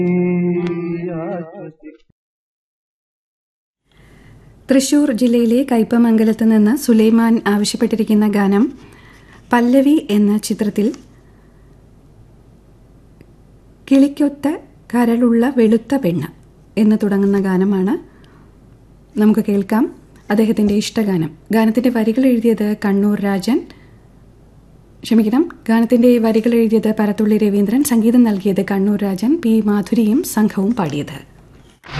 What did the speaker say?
തൃശൂർ ജില്ലയിലെ കയ്പമംഗലത്ത് നിന്ന് സുലൈമാൻ ആവശ്യപ്പെട്ടിരിക്കുന്ന ഗാനം പല്ലവി എന്ന ചിത്രത്തിൽ കിളിക്കൊത്ത കരളുള്ള വെളുത്ത പെണ്ണ് എന്ന് തുടങ്ങുന്ന ഗാനമാണ് നമുക്ക് കേൾക്കാം അദ്ദേഹത്തിന്റെ ഇഷ്ടഗാനം ഗാനത്തിന്റെ വരികൾ എഴുതിയത് കണ്ണൂർ രാജൻ ക്ഷമിക്കണം ഗാനത്തിന്റെ വരികൾ എഴുതിയത് പരത്തുള്ളി രവീന്ദ്രൻ സംഗീതം നൽകിയത് കണ്ണൂർ രാജൻ പി മാധുരിയും സംഘവും പാടിയത്